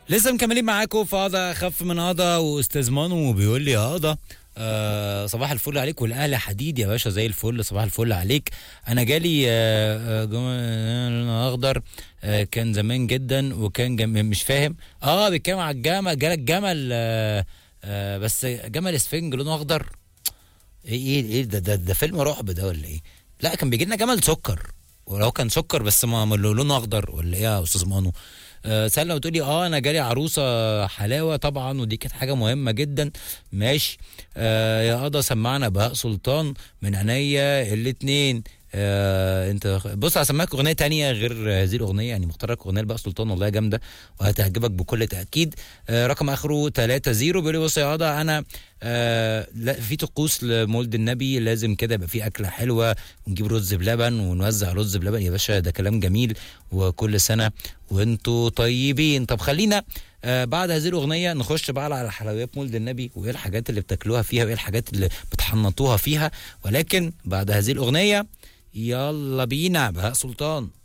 لسه مكملين معاكم في هذا اخف من هذا واستاذ مانو بيقول لي يا هذا آه صباح الفل عليك والاهلي حديد يا باشا زي الفل صباح الفل عليك انا جالي آه آه جمل اخضر آه كان زمان جدا وكان جم... مش فاهم اه بيتكلم على الجمل جالك جمل آه آه بس جمل اسفنج لونه اخضر ايه ايه ايه ده ده, ده فيلم رعب ده ولا ايه لا كان بيجي لنا جمل سكر ولو كان سكر بس ما ما لونه اخضر ولا ايه يا استاذ مانو آه سهله وتقولي اه انا جالي عروسه حلاوه طبعا ودي كانت حاجه مهمه جدا ماشي آه يا قضا سمعنا بهاء سلطان من عينيا الاتنين آه انت بص هسمعك اغنيه تانية غير هذه الاغنيه يعني مختار لك اغنيه لبهاء سلطان والله جامده وهتعجبك بكل تاكيد آه رقم اخره 3 0 بيقول لي بص يا قضا انا آه لا في طقوس لمولد النبي لازم كده يبقى في اكله حلوه ونجيب رز بلبن ونوزع رز بلبن يا باشا ده كلام جميل وكل سنه وانتوا طيبين طب خلينا آه بعد هذه الاغنيه نخش بقى على حلويات مولد النبي وايه الحاجات اللي بتاكلوها فيها وايه الحاجات اللي بتحنطوها فيها ولكن بعد هذه الاغنيه يلا بينا بهاء سلطان